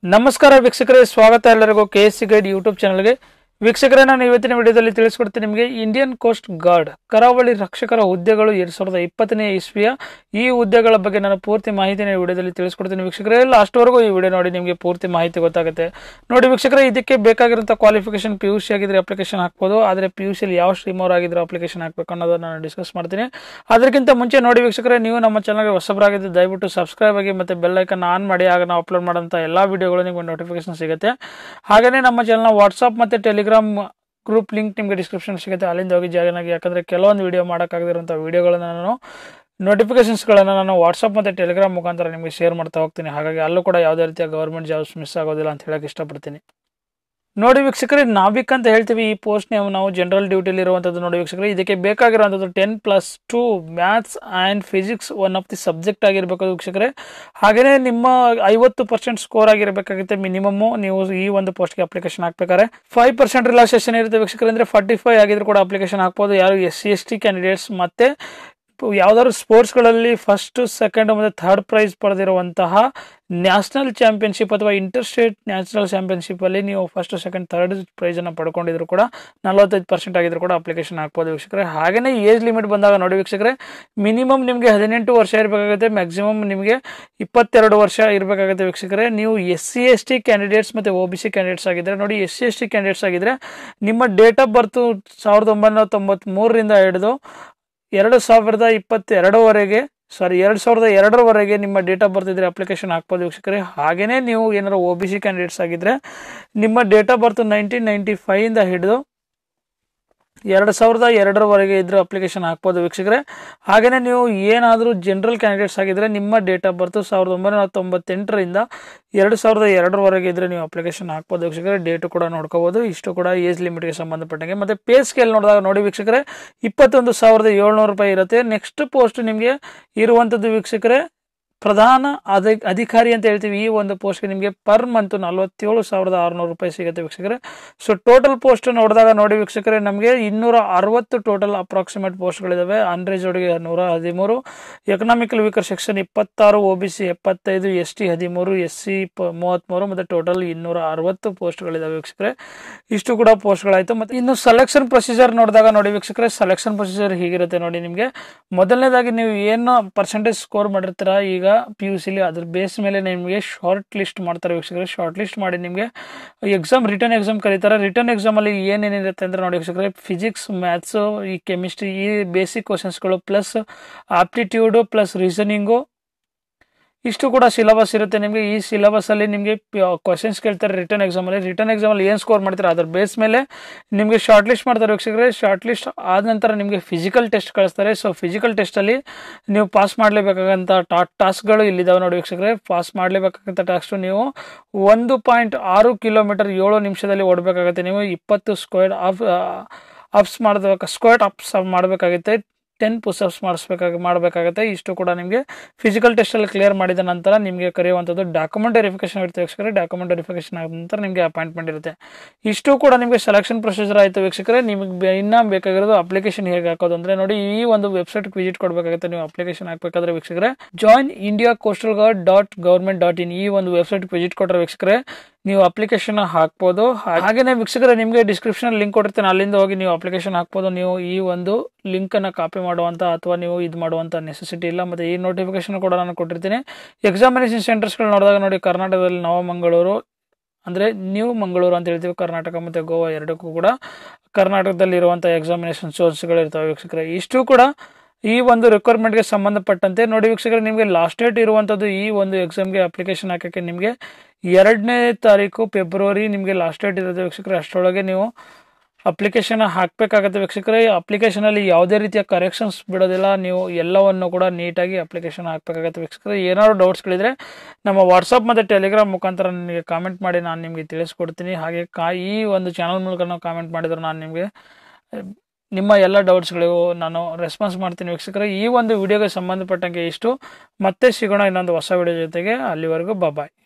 ನಮಸ್ಕಾರ ವೀಕ್ಷಕರೇ ಸ್ವಾಗತ ಎಲ್ಲರಿಗೂ K S C guide YouTube ಚಾನಲ್ಗೆ ವೀಕ್ಷಕರೇ ನಾನು ಇವತ್ತಿನ ವಿಡಿಯೋದಲ್ಲಿ ತಿಳಿಸ್ಕೊಡ್ತೀನಿ ನಿಮಗೆ ಇಂಡಿಯನ್ ಕೋಸ್ಟ್ ಗಾರ್ಡ್ ಕರಾವಳಿ ರಕ್ಷಕರ ಹುದ್ದೆಗಳು ಎರಡ್ ಸಾವಿರದ ಇಪ್ಪತ್ತನೇ ಇಸ್ವಿಯ ಈ ಹುದ್ದೆಗಳ ಬಗ್ಗೆ ನಾನು ಪೂರ್ತಿ ಮಾಹಿತಿನ ಈ ವಿಡಿಯೋದಲ್ಲಿ ತಿಳಿಸ್ಕೊಡ್ತೀನಿ ವೀಕ್ಷಕರೇ ಲಾಸ್ಟ್ವರೆಗೂ ಈ ವಿಡಿಯೋ ನೋಡಿ ನಿಮಗೆ ಪೂರ್ತಿ ಮಾಹಿತಿ ಗೊತ್ತಾಗುತ್ತೆ ನೋಡಿ ವೀಕ್ಷಕರೇ ಇದಕ್ಕೆ ಬೇಕಾಗಿರುವಂಥ ಕ್ವಾಲಿಫಿಕೇಶನ್ ಪಿ ಯು ಸಿ ಆಗಿದ್ರೆ ಅಪ್ಲಿಕೇಶನ್ ಹಾಕ್ಬೋದು ಆದರೆ ಪಿ ಯು ಸಿಲಿ ಯಾವ ಸ್ಟ್ರೀಮ್ ಅವ್ರು ಆಗಿದ್ರೆ ಅಪ್ಲಿಕೇಶನ್ ಹಾಕ್ಬೇಕು ಅನ್ನೋದನ್ನ ನಾನು ಡಿಸ್ಕಸ್ ಮಾಡ್ತೀನಿ ಅದಕ್ಕಿಂತ ಮುಂಚೆ ನೋಡಿ ವೀಕ್ಷಕರೇ ನೀವು ನಮ್ಮ ಚಾನಲ್ಗೆ ಹೊಸಬರಾಗಿದ್ದು ದಯವಿಟ್ಟು ಸಬ್ಸ್ಕ್ರೈಬ್ ಆಗಿ ಮತ್ತು ಬೆಲ್ ಐಕನ್ ಆನ್ ಮಾಡಿ ಆಗ ನಾವು ಅಪ್ಲೋಡ್ ಮಾಡೋಂಥ ಎಲ್ಲ ವಿಡಿಯೋಗಳು ನಿಮಗೆ ನೋಟಿಫಿಕೇಶನ್ ಸಿಗುತ್ತೆ ಹಾಗೆಯೇ ನಮ್ಮ ಚಾನಲ್ನ ವಾಟ್ಸಪ್ ಮತ್ತು ಟೆಲಿಗ್ರಾಮ್ ಗ್ರೂಪ್ ಲಿಂಕ್ ನಿಮಗೆ ಡಿಸ್ಕ್ರಿಪ್ಷನ್ ಸಿಗುತ್ತೆ ಅಲ್ಲಿಂದ ಹೋಗಿ ಜಾಯಿನ್ ಆಗಿ ಯಾಕಂದರೆ ಕೆಲವೊಂದು ವಿಡಿಯೋ ಮಾಡೋಕ್ಕಾಗದಿರೋಂಥ ವಿಡಿಯೋಗಳನ್ನು ನಾನು ನೋಟಿಫಿಕೇಶನ್ಸ್ಗಳನ್ನು ನಾನು ವಾಟ್ಸಪ್ ಮತ್ತು ಟೆಲಿಗ್ರಾಮ್ ಮುಖಾಂತರ ನಿಮಗೆ ಶೇರ್ ಮಾಡ್ತಾ ಹೋಗ್ತೀನಿ ಹಾಗಾಗಿ ಅಲ್ಲೂ ಕೂಡ ಯಾವುದೇ ರೀತಿಯ ಗೌರ್ಮೆಂಟ್ ಜಾಬ್ಸ್ ಮಿಸ್ ಆಗೋದಿಲ್ಲ ಅಂತ ಹೇಳಕ್ಕೆ ಇಷ್ಟಪಡ್ತೀನಿ ನೋಡಿ ವೀಕ್ಷಕರೇ ನಾವಿಕ್ ಅಂತ ಹೇಳ್ತೀವಿ ಈ ಪೋಸ್ಟ್ ನಾವು ಜನರಲ್ ಡ್ಯೂಟಿಲಿ ಇರುವಂಥದ್ದು ನೋಡಿ ವೀಕ್ಷಕರೇ ಇದಕ್ಕೆ ಬೇಕಾಗಿರುವಂಥದ್ದು ten plus two maths and physics one of the subject ಆಗಿರಬೇಕು ವೀಕ್ಷಕರೇ ಹಾಗೆಯೇ ನಿಮ್ಮ ಐವತ್ತು ಪರ್ಸೆಂಟ್ ಸ್ಕೋರ್ ಆಗಿರಬೇಕಾಗುತ್ತೆ ಮಿನಿಮಮ್ಮು ನೀವು ಈ ಒಂದು ಪೋಸ್ಟ್ಗೆ ಅಪ್ಲಿಕೇಶನ್ ಹಾಕ್ಬೇಕಾದ್ರೆ ಫೈವ್ ಪರ್ಸೆಂಟ್ ರಿಲ್ಯಾಕ್ಸೇಷನ್ ಇರುತ್ತೆ ವೀಕ್ಷಕರೇ ಅಂದರೆ ಫಾರ್ಟಿ ಫೈವ್ ಆಗಿದ್ರು ಕೂಡ ಅಪ್ಲಿಕೇಶನ್ ಹಾಕ್ಬೋದು ಯಾರು S C S T candidates ಮತ್ತು ಯಾವ್ದಾದ್ರು ಸ್ಪೋರ್ಟ್ಸ್ಗಳಲ್ಲಿ ಫಸ್ಟ್ ಸೆಕೆಂಡ್ ಮತ್ತು ಥರ್ಡ್ ಪ್ರೈಸ್ ಪಡೆದಿರುವಂತಹ ನ್ಯಾಷನಲ್ ಚಾಂಪಿಯನ್ಶಿಪ್ ಅಥವಾ ಇಂಟರ್ ಸ್ಟೇಟ್ ನ್ಯಾಷನಲ್ ಚಾಂಪಿಯನ್ಶಿಪ್ಪಲ್ಲಿ ನೀವು ಫಸ್ಟ್ ಸೆಕೆಂಡ್ ಥರ್ಡ್ ಪ್ರೈಸನ್ನು ಪಡ್ಕೊಂಡಿದ್ರು ಕೂಡ ನಲವತ್ತೈದು ಪರ್ಸೆಂಟ್ ಆಗಿದ್ರು ಕೂಡ ಅಪ್ಲಿಕೇಶನ್ ಹಾಕ್ಬೋದು ವೀಕ್ಷಕರೇ ಹಾಗೆಯೇ ಏಜ್ ಲಿಮಿಟ್ ಬಂದಾಗ ನೋಡಿ ವೀಕ್ಷಕರೇ ಮಿನಿಮಮ್ ನಿಮಗೆ ಹದಿನೆಂಟು ವರ್ಷ ಇರಬೇಕಾಗುತ್ತೆ ಮ್ಯಾಕ್ಸಿಮಮ್ ನಿಮಗೆ ಇಪ್ಪತ್ತೆರಡು ವರ್ಷ ಇರಬೇಕಾಗುತ್ತೆ ವೀಕ್ಷಕರೇ ನೀವು S C S T candidates ಮತ್ತು ಒ ಬಿ ಸಿ ಕ್ಯಾಂಡಿಡೇಟ್ಸ್ ಆಗಿದ್ದರೆ ನೋಡಿ S C S T candidates ಆಗಿದ್ದರೆ ನಿಮ್ಮ ಡೇಟ್ ಆಫ್ ಬರ್ತು ಸಾವಿರದ ಒಂಬೈನೂರ ತೊಂಬತ್ತ್ಮೂರರಿಂದ ಹಿಡಿದು ಎರಡು ಸಾವಿರದ ಇಪ್ಪತ್ತೆರಡರವರೆಗೆ ಸಾರಿ ಎರಡು ಸಾವಿರದ ಎರಡರವರೆಗೆ ನಿಮ್ಮ ಡೇಟ್ ಆಫ್ ಬರ್ತ್ ಇದ್ರೆ ಅಪ್ಲಿಕೇಶನ್ ಹಾಕ್ಬೋದು ವೀಕ್ಷಕರೇ ಹಾಗೆಯೇ ನೀವು ಏನಾರು ಒ ಬಿ ಸಿ ಕ್ಯಾಂಡಿಡೇಟ್ಸ್ ಆಗಿದ್ದರೆ ನಿಮ್ಮ date of birth nineteen ninety ಫೈವಿಂದ ಹಿಡಿದು ಎರಡು ಸಾವಿರದ ಎರಡರವರೆಗೆ ಇದ್ರೂ ಅಪ್ಲಿಕೇಶನ್ ಹಾಕ್ಬೋದು ವೀಕ್ಷಕರೇ ಹಾಗೆಯೇ ನೀವು ಏನಾದರೂ ಜನರಲ್ ಕ್ಯಾಂಡಿಡೇಟ್ಸ್ ಆಗಿದ್ದರೆ ನಿಮ್ಮ ಡೇಟ್ ಆಫ್ ಬರ್ತ್ ಸಾವಿರದ ಒಂಬೈನೂರ ತೊಂಬತ್ತೆಂಟರಿಂದ ಎರಡು ಸಾವಿರದ ಎರಡರವರೆಗೆ ಇದ್ದರೆ ನೀವು ಅಪ್ಲಿಕೇಶನ್ ಹಾಕ್ಬೋದು ವೀಕ್ಷಕರೇ ಡೇಟು ಕೂಡ ನೋಡ್ಕೋಬೋದು ಇಷ್ಟು ಕೂಡ ಏಜ್ ಲಿಮಿಟ್ಗೆ ಸಂಬಂಧಪಟ್ಟಂಗೆ ಮತ್ತು ಪೇ ಸ್ಕೇಲ್ ನೋಡಿದಾಗ ನೋಡಿ ವೀಕ್ಷಕರೇ ಇಪ್ಪತ್ತೊಂದು ಸಾವಿರದ ಏಳ್ನೂರು ರೂಪಾಯಿ ಇರುತ್ತೆ ನೆಕ್ಸ್ಟ್ ಪೋಸ್ಟ್ ನಿಮಗೆ ಇರುವಂಥದ್ದು ವೀಕ್ಷಕರೇ ಪ್ರಧಾನ ಅಧ ಅಧಿಕಾರಿ ಅಂತ ಹೇಳ್ತೀವಿ ಈ ಒಂದು ಪೋಸ್ಟ್ಗೆ ನಿಮಗೆ ಪರ್ ಮಂತ್ ನಲವತ್ತೇಳು ಸಾವಿರದ ಆರುನೂರು ರೂಪಾಯಿ ಸಿಗುತ್ತೆ ವೀಕ್ಷಕರೇ ಸೊ ಟೋಟಲ್ ಪೋಸ್ಟ್ ನೋಡಿದಾಗ ನೋಡಿ ವೀಕ್ಷಕರೇ ನಮಗೆ ಇನ್ನೂರ ಅರವತ್ತು ಟೋಟಲ್ ಅಪ್ರಾಕ್ಸಿಮೇಟ್ ಪೋಸ್ಟ್ಗಳಿದ್ದಾವೆ ಅನ್ರಿಸರ್ವ್ಡ್ಗೆ ನೂರ ಹದಿಮೂರು ಎಕನಾಮಿಕಲ್ ವೀಕರ್ ಸೆಕ್ಷನ್ ಇಪ್ಪತ್ತಾರು ಒ ಬಿ ಸಿ ಎಪ್ಪತ್ತೈದು ಎಸ್ ಟಿ ಹದಿಮೂರು ಎಸ್ ಸಿ ಪ ಮೂವತ್ತ್ಮೂರು ಮತ್ತು ಟೋಟಲ್ ಇನ್ನೂರ ಅರವತ್ತು ಪೋಸ್ಟ್ಗಳಿದ್ದಾವೆ ವೀಕ್ಷಕರೇ ಇಷ್ಟು ಕೂಡ ಪೋಸ್ಟ್ಗಳಾಯಿತು ಮತ್ತು ಇನ್ನು ಸೆಲೆಕ್ಷನ್ ಪ್ರೊಸೀಜರ್ ನೋಡಿದಾಗ ನೋಡಿ ವೀಕ್ಷಕರೇ ಸೆಲೆಕ್ಷನ್ ಪ್ರೊಸೀಜರ್ ಹೀಗಿರುತ್ತೆ ನೋಡಿ ನಿಮಗೆ ಮೊದಲನೇದಾಗಿ ನೀವು ಏನು ಪರ್ಸೆಂಟೇಜ್ ಸ್ಕೋರ್ ಮಾಡಿರ್ತೀರ ಈಗ ಪಿ ಯು ಸಿಲಿ ಅದ್ರ ಬೇಸ್ ಮೇಲೆ ನಿಮಗೆ ಶಾರ್ಟ್ ಲಿಸ್ಟ್ ಮಾಡ್ತಾರೆ ವೀಕ್ಷಕರೇ ಶಾರ್ಟ್ ಲಿಸ್ಟ್ ಮಾಡಿ ನಿಮಗೆ ಎಕ್ಸಾಮ್ ರಿಟರ್ನ್ ಎಕ್ಸಾಮ್ ಕರೀತಾರೆ ರಿಟರ್ನ್ ಎಕ್ಸಾಮಲ್ಲಿ ಏನೇನಿರುತ್ತೆ ಅಂದರೆ ನೋಡಿ ವೀಕ್ಷಕರೇ ಫಿಸಿಕ್ಸ್ ಮ್ಯಾಥ್ಸು ಈ ಕೆಮಿಸ್ಟ್ರಿ ಈ ಬೇಸಿಕ್ ಕ್ವಶನ್ಸ್ಗಳು ಪ್ಲಸ್ ಆಪ್ಟಿಟ್ಯೂಡು ಪ್ಲಸ್ ರೀಸನಿಂಗು ಇಷ್ಟು ಕೂಡ ಸಿಲೆಬಸ್ ಇರುತ್ತೆ ನಿಮಗೆ ಈ ಸಿಲೆಬಸಲ್ಲಿ ನಿಮಗೆ ಕ್ವಶನ್ಸ್ ಕೇಳ್ತಾರೆ ರಿಟರ್ನ್ ಎಕ್ಸಾಮಲ್ಲಿ ರಿಟರ್ನ್ ಎಕ್ಸಾಮಲ್ಲಿ ಏನು ಸ್ಕೋರ್ ಮಾಡ್ತಾರೆ ಅದ್ರ ಬೇಸ್ ಮೇಲೆ ನಿಮಗೆ ಶಾರ್ಟ್ ಲಿಸ್ಟ್ ಮಾಡ್ತಾರೆ ವೀಕ್ಷಕರೇ ಶಾರ್ಟ್ ಲಿಸ್ಟ್ ಆದ ನಂತರ ನಿಮಗೆ ಫಿಸಿಕಲ್ ಟೆಸ್ಟ್ ಕಳಿಸ್ತಾರೆ ಸೊ ಫಿಸಿಕಲ್ ಟೆಸ್ಟಲ್ಲಿ ನೀವು ಪಾಸ್ ಮಾಡಲೇಬೇಕಾಗಂಥ ಟಾ ಟಾಸ್ಕ್ಗಳು ಇಲ್ಲಿದ್ದಾವೆ ನೋಡಿ ವೀಕ್ಷಕರೇ ಪಾಸ್ ಮಾಡಲೇಬೇಕಾಗಂಥ ಟಾಸ್ಕು ನೀವು ಒಂದು ಪಾಯಿಂಟ್ ಆರು ಕಿಲೋಮೀಟರ್ ಏಳು ನಿಮಿಷದಲ್ಲಿ ಓಡಬೇಕಾಗುತ್ತೆ ನೀವು ಇಪ್ಪತ್ತು ಸ್ಕ್ವೇರ್ ಅಪ್ ಅಪ್ಸ್ ಮಾಡಬೇಕು ಸ್ಕ್ವೇರ್ ಅಪ್ಸ್ ಮಾಡಬೇಕಾಗುತ್ತೆ ಟೆನ್ ಪುಷಪ್ಸ್ ಮಾಡಿಸ್ಬೇಕಾಗಿ ಮಾಡಬೇಕಾಗುತ್ತೆ ಇಷ್ಟು ಕೂಡ ನಿಮಗೆ ಫಿಸಿಕಲ್ ಟೆಸ್ಟಲ್ಲಿ ಕ್ಲಿಯರ್ ಮಾಡಿದ ನಂತರ ನಿಮಗೆ ಕರೆಯುವಂಥದ್ದು ಡಾಕ್ಯುಮೆಂಟ್ ವೆರಿಫಿಕೇಶನ್ ಇರುತ್ತೆ ವೀಕ್ಷಕರೇ ಡಾಕ್ಯುಮೆಂಟ್ ವೆರಿಫಿಕೇಶನ್ ಆದ ನಂತರ ನಿಮಗೆ ಅಪಾಯಿಂಟ್ಮೆಂಟ್ ಇರುತ್ತೆ ಇಷ್ಟು ಕೂಡ ನಿಮಗೆ ಸೆಲೆಕ್ಷನ್ ಪ್ರೊಸೀಜರ್ ಆಯಿತು ವೀಕ್ಷಕರೇ ನಿಮಗೆ ಇನ್ನೂ ಬೇಕಾಗಿರೋದು ಅಪ್ಲಿಕೇಶನ್ ಹೇಗೆ ಹಾಕೋದು ಅಂದರೆ ನೋಡಿ ಈ ಒಂದು ವೆಬ್ಸೈಟ್ಗೆ ವಿಸಿಟ್ ಕೊಡಬೇಕಾಗುತ್ತೆ ನೀವು ಅಪ್ಲಿಕೇಶನ್ ಹಾಕಬೇಕಾದ್ರೆ ವೀಕ್ಷಕರೇ join India coastal guard dot government dot in ಈ ಒಂದು ವೆಬ್ಸೈಟ್ಗೆ ವಿಸಿಟ್ ಕೊಟ್ಟರೆ ವೀಕ್ಷಕರೇ ನೀವು ಅಪ್ಲಿಕೇಶನ್ ಹಾಕ್ಬೋದು ಹಾಗೆಯೇ ವೀಕ್ಷಕರೇ ನಿಮಗೆ ಡಿಸ್ಕ್ರಿಪ್ಷನ್ ಲಿಂಕ್ ಕೊಟ್ಟಿರ್ತೀನಿ ಅಲ್ಲಿಂದ ಹೋಗಿ ನೀವು ಅಪ್ಲಿಕೇಶನ್ ಹಾಕ್ಬೋದು ನೀವು ಈ ಒಂದು ಲಿಂಕನ್ನು ಕಾಪಿ ಮಾಡುವಂಥ ಅಥವಾ ನೀವು ಇದು ಮಾಡುವಂಥ ನೆಸೆಸಿಟಿ ಇಲ್ಲ ಮತ್ತು ಈ ನೋಟಿಫಿಕೇಶನ್ ಕೂಡ ನಾನು ಕೊಟ್ಟಿರ್ತೀನಿ ಎಕ್ಸಾಮಿನೇಷನ್ ಸೆಂಟರ್ಸ್ಗಳು ನೋಡಿದಾಗ ನೋಡಿ ಕರ್ನಾಟಕದಲ್ಲಿ ನವಮಂಗಳೂರು ಅಂದರೆ ನ್ಯೂ ಮಂಗಳೂರು ಅಂತ ಹೇಳ್ತೀವಿ ಕರ್ನಾಟಕ ಮತ್ತು ಗೋವಾ ಎರಡಕ್ಕೂ ಕೂಡ ಕರ್ನಾಟಕದಲ್ಲಿ ಇರುವಂಥ ಎಕ್ಸಾಮಿನೇಷನ್ ಸೋರ್ಸ್ಗಳು ಇರ್ತವೆ ವೀಕ್ಷಕರೇ ಇಷ್ಟು ಕೂಡ ಈ ಒಂದು ರಿಕ್ವೈರ್ಮೆಂಟ್ಗೆ ಸಂಬಂಧಪಟ್ಟಂತೆ ನೋಡಿ ವೀಕ್ಷಕರೇ ನಿಮಗೆ ಲಾಸ್ಟ್ ಡೇಟ್ ಇರುವಂಥದ್ದು ಈ ಒಂದು ಎಕ್ಸಾಮ್ಗೆ ಅಪ್ಲಿಕೇಶನ್ ಹಾಕೋಕ್ಕೆ ನಿಮಗೆ ಎರಡನೇ ತಾರೀಕು ಫೆಬ್ರವರಿ ನಿಮಗೆ ಲಾಸ್ಟ್ ಡೇಟ್ ಇರುತ್ತೆ ವೀಕ್ಷಕರೇ ಅಷ್ಟರೊಳಗೆ ನೀವು ಅಪ್ಲಿಕೇಶನ್ ಹಾಕಬೇಕಾಗತ್ತೆ ವೀಕ್ಷಕರೇ ಅಪ್ಲಿಕೇಶನಲ್ಲಿ ಯಾವುದೇ ರೀತಿಯ ಕರೆಕ್ಷನ್ಸ್ ಬಿಡೋದಿಲ್ಲ ನೀವು ಎಲ್ಲವನ್ನು ಕೂಡ ನೀಟಾಗಿ ಅಪ್ಲಿಕೇಶನ್ ಹಾಕಬೇಕಾಗತ್ತೆ ವೀಕ್ಷಕರೇ ಏನಾದ್ರು ಡೌಟ್ಸ್ಗಳಿದ್ರೆ ನಮ್ಮ ವಾಟ್ಸಪ್ ಮತ್ತು ಟೆಲಿಗ್ರಾಮ್ ಮುಖಾಂತರ ನನಗೆ ಕಾಮೆಂಟ್ ಮಾಡಿ ನಾನು ನಿಮಗೆ ತಿಳಿಸ್ಕೊಡ್ತೀನಿ ಹಾಗೆ ಕಾ ಈ ಒಂದು ಚಾನಲ್ ಮೂಲಕ ನಾವು ಕಾಮೆಂಟ್ ಮಾಡಿದ್ರು ನಾನು ನಿಮಗೆ ನಿಮ್ಮ ಎಲ್ಲ ಡೌಟ್ಸ್ಗಳಿಗೂ ನಾನು ರೆಸ್ಪಾನ್ಸ್ ಮಾಡ್ತೀನಿ ವೀಕ್ಷಕರೇ ಈ ಒಂದು ವಿಡಿಯೋಗೆ ಸಂಬಂಧಪಟ್ಟಂಗೆ ಇಷ್ಟು ಮತ್ತೆ ಸಿಗೋಣ ಇನ್ನೊಂದು ಹೊಸ ವಿಡಿಯೋ ಜೊತೆಗೆ ಅಲ್ಲಿವರೆಗೂ ಬಾಯ್